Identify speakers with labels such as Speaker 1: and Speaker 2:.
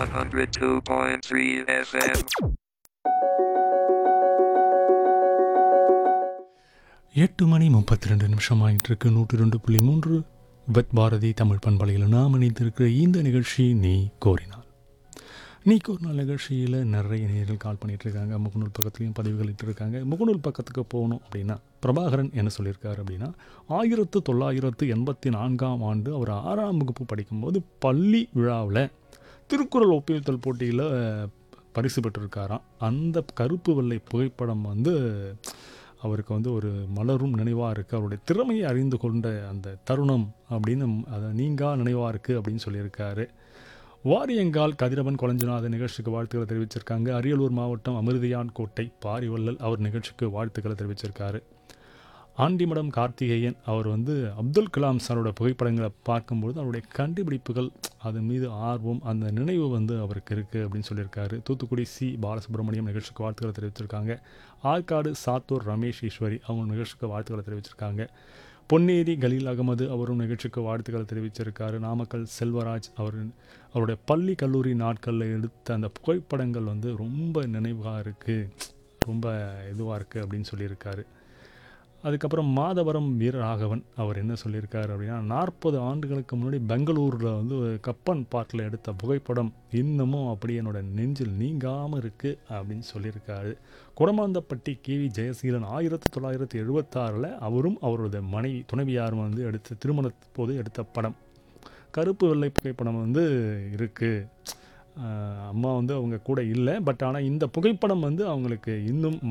Speaker 1: 102.3 FM.
Speaker 2: எட்டு மணி முப்பத்தி ரெண்டு நிமிஷம் ஆகிட்டு இருக்கு நூற்றி ரெண்டு புள்ளி மூன்று வித் பாரதி தமிழ் பண்பலையில் நாம் இணைந்திருக்கிற இந்த நிகழ்ச்சி நீ கோரினார் நீ கோரினால் நிகழ்ச்சியில் நிறைய நேரில் கால் பண்ணிட்டு இருக்காங்க முகநூல் பக்கத்துலையும் பதிவுகள் இட்டிருக்காங்க முகநூல் பக்கத்துக்கு போகணும் அப்படின்னா பிரபாகரன் என்ன சொல்லியிருக்காரு அப்படின்னா ஆயிரத்து தொள்ளாயிரத்து எண்பத்தி நான்காம் ஆண்டு அவர் ஆறாம் வகுப்பு படிக்கும்போது பள்ளி விழாவில் திருக்குறள் ஒப்பியத்தல் போட்டியில் பரிசு பெற்றிருக்காராம் அந்த கருப்பு வெள்ளை புகைப்படம் வந்து அவருக்கு வந்து ஒரு மலரும் நினைவாக இருக்குது அவருடைய திறமையை அறிந்து கொண்ட அந்த தருணம் அப்படின்னு அதை நீங்கா நினைவாக இருக்குது அப்படின்னு சொல்லியிருக்காரு வாரியங்கால் கதிரவன் கொளஞ்சிநாதன் நிகழ்ச்சிக்கு வாழ்த்துக்களை தெரிவிச்சிருக்காங்க அரியலூர் மாவட்டம் அமிர்தியான் கோட்டை பாரிவள்ளல் அவர் நிகழ்ச்சிக்கு வாழ்த்துக்களை தெரிவிச்சிருக்காரு ஆண்டிமடம் கார்த்திகேயன் அவர் வந்து அப்துல் கலாம் சாரோட புகைப்படங்களை பார்க்கும்பொழுது அவருடைய கண்டுபிடிப்புகள் அது மீது ஆர்வம் அந்த நினைவு வந்து அவருக்கு இருக்குது அப்படின்னு சொல்லியிருக்காரு தூத்துக்குடி சி பாலசுப்ரமணியம் நிகழ்ச்சிக்கு வாழ்த்துக்களை தெரிவிச்சிருக்காங்க ஆற்காடு சாத்தூர் ரமேஷ் ஈஸ்வரி அவங்க நிகழ்ச்சிக்கு வாழ்த்துக்களை தெரிவிச்சிருக்காங்க பொன்னேரி கலீல் அகமது அவரும் நிகழ்ச்சிக்கு வாழ்த்துக்களை தெரிவிச்சிருக்காரு நாமக்கல் செல்வராஜ் அவர் அவருடைய பள்ளி கல்லூரி நாட்களில் எடுத்த அந்த புகைப்படங்கள் வந்து ரொம்ப நினைவாக இருக்குது ரொம்ப இதுவாக இருக்குது அப்படின்னு சொல்லியிருக்காரு அதுக்கப்புறம் மாதவரம் வீரராகவன் அவர் என்ன சொல்லியிருக்காரு அப்படின்னா நாற்பது ஆண்டுகளுக்கு முன்னாடி பெங்களூரில் வந்து ஒரு கப்பன் பார்க்கில் எடுத்த புகைப்படம் இன்னமும் அப்படி என்னோட நெஞ்சில் நீங்காமல் இருக்குது அப்படின்னு சொல்லியிருக்காரு குடமாந்தப்பட்டி கேவி ஜெயசீலன் ஆயிரத்தி தொள்ளாயிரத்தி எழுபத்தாறில் அவரும் அவரது மனைவி துணைவியாரும் வந்து எடுத்த திருமண போது எடுத்த படம் கருப்பு வெள்ளை புகைப்படம் வந்து இருக்குது அம்மா வந்து அவங்க கூட இல்லை பட் ஆனால் இந்த புகைப்படம் வந்து அவங்களுக்கு இன்னும்